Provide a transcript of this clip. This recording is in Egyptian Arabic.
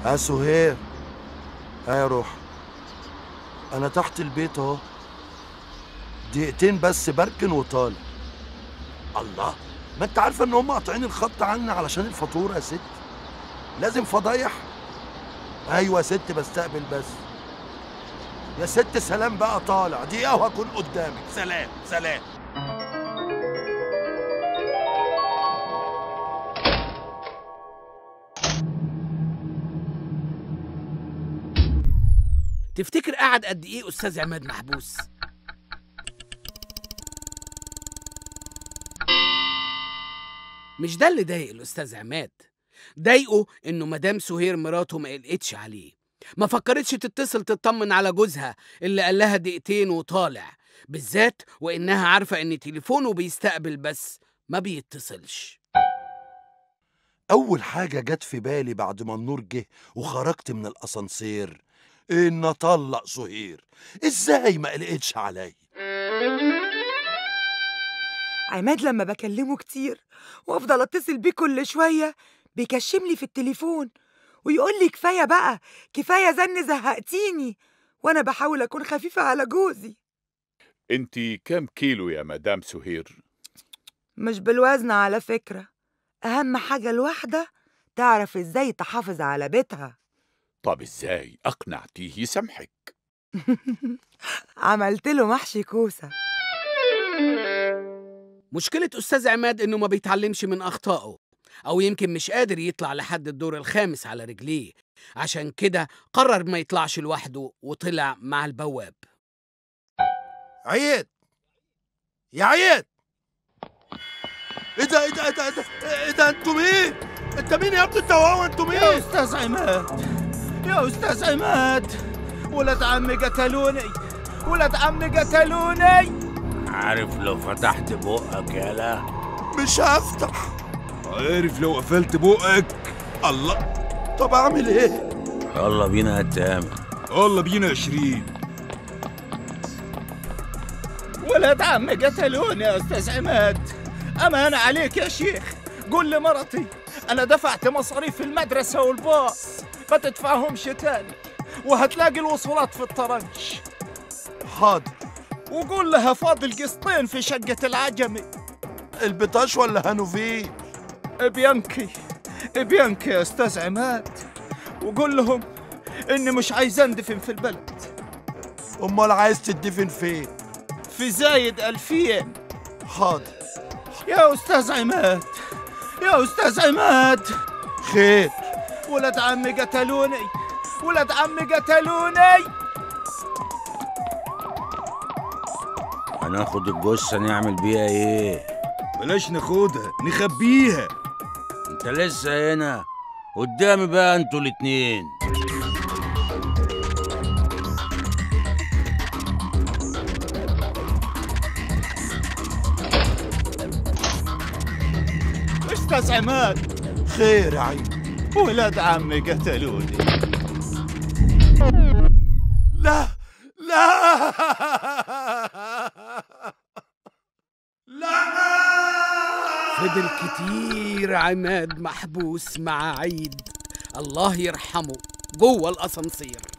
يا سهير ها يا روح انا تحت البيت اهو دقيقتين بس بركن وطالع الله ما انت عارفه ان هم قاطعين الخط عنا علشان الفاتوره يا ست لازم فضايح ايوه يا ست بستقبل بس يا ست سلام بقى طالع دقيقه وهكون قدامك سلام سلام تفتكر قعد قد ايه استاذ عماد محبوس مش ده اللي ضايق الاستاذ عماد ضايقه انه مدام سهير مراته ما قلقتش عليه ما فكرتش تتصل تطمن على جوزها اللي قال لها دقيقتين وطالع بالذات وانها عارفه ان تليفونه بيستقبل بس ما بيتصلش اول حاجه جت في بالي بعد ما النور جه وخرجت من الاسانسير ان اطلق سهير ازاي ما قلقتش عليا عماد لما بكلمه كتير وافضل اتصل بيه كل شويه بيكشم لي في التليفون ويقول لي كفايه بقى كفايه زن زهقتيني وانا بحاول اكون خفيفه على جوزي انت كام كيلو يا مدام سهير مش بالوزن على فكره اهم حاجه الواحده تعرف ازاي تحافظ على بيتها طب ازاي اقنعتيه يسامحك عملت له محشي كوسه مشكلة أستاذ عماد إنه ما بيتعلمش من أخطائه أو يمكن مش قادر يطلع لحد الدور الخامس على رجليه عشان كده قرر ما يطلعش لوحده وطلع مع البواب عيد يا عيد ايه ده ايه ده ايه ده ايه ده, إيه ده انتوا مين انت مين يا ابني انت وهو انتوا يا مين أستاذ عماد يا أستاذ عماد ولاد عمي قتلوني ولاد عمي قتلوني عارف لو فتحت بقك يالا مش هفتح عارف لو قفلت بقك الله طب اعمل ايه يلا بينا يا تامر يلا بينا عشرين ولاد عمي قتلوني يا أستاذ عماد أمانة عليك يا شيخ قول لمرتي أنا دفعت مصاريف المدرسة والباص ما تدفعهمش تاني وهتلاقي الوصولات في الطرنش حاضر وقول لها فاضل قسطين في شقة العجمي البطاش ولا هانوفيل بيانكي بيانكي يا أستاذ عماد وقول لهم إني مش عايز أندفن في البلد امال عايز تدفن فين في زايد ألفين حاضر يا أستاذ عماد يا أستاذ عماد خير ولد عمي قتلوني ولد عمي قتلوني هناخد الجثة نعمل بيها ايه بلاش ناخدها نخبيها انت لسه هنا قدامي بقى انتوا الاتنين أستاذ عماد خير يا عيد ولد عمي قتلوني لا لا لا فضل كتير عماد محبوس مع عيد الله يرحمه جوه الأسانسير